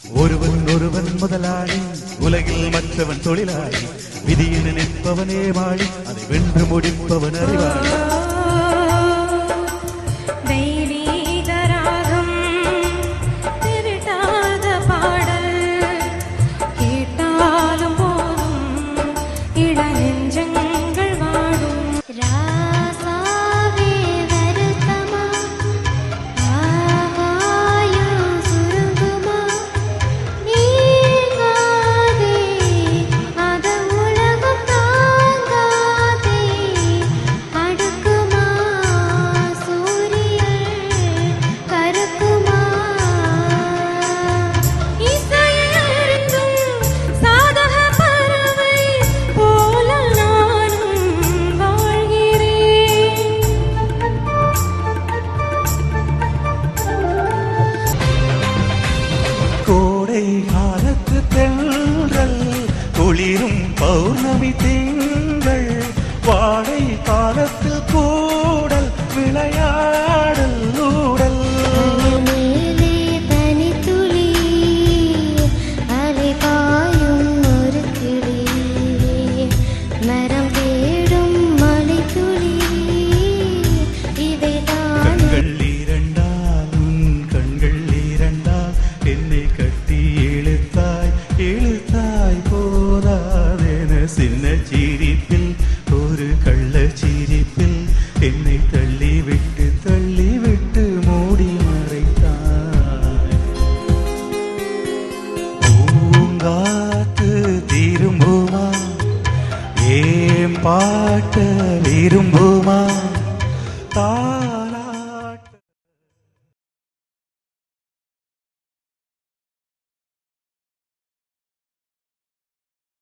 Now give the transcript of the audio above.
ஒருவன் ஒருவன் முதலாளி உலகில் மற்றவன் தொழிலாளி விதியில் நிற்பவனே வாழி அதை வென்று முடிப்பவன் அறிவாளி தெய்வீக ராகம் திருட்டாத பாடல் கேட்டாலும் போதும் இளநெஞ்சங்கள் வாடும் ராசாவே வருத்தமா ஆகாயம் சுருங்குமா நீங்காதே அத உலகம் தாங்காதே அடுக்குமா சூரியன் கருக்குமா இசையறிந்தும் சாதக பறவை போல நானும் வாழ்கிறேன் கோடை காலத்து தென்றல் குளிரும் பௌர்ணமி திங்கள் வாடை காலத்தில் கூடல் விளையாடல் ஊடல் மேலே பனித்துளி அலை பாயும் ஒரு கிளி மரம் தேடும் மலைத்துளி இவைதான் கண்கள் இரண்டால் உன் கண்கள் இரண்டால் என்னை கட்டி இழுத்தாய் இழுத்தாய் போதாதென சின்ன சிரிப்பில் ஒரு கள்ள சிரிப்பில் என்னை தள்ளி விட்டு தள்ளி விட்டு மூடி மறைத்தாய் பூங்காத்து திரும்புமா ஏன் பாட்ட விரும்புமா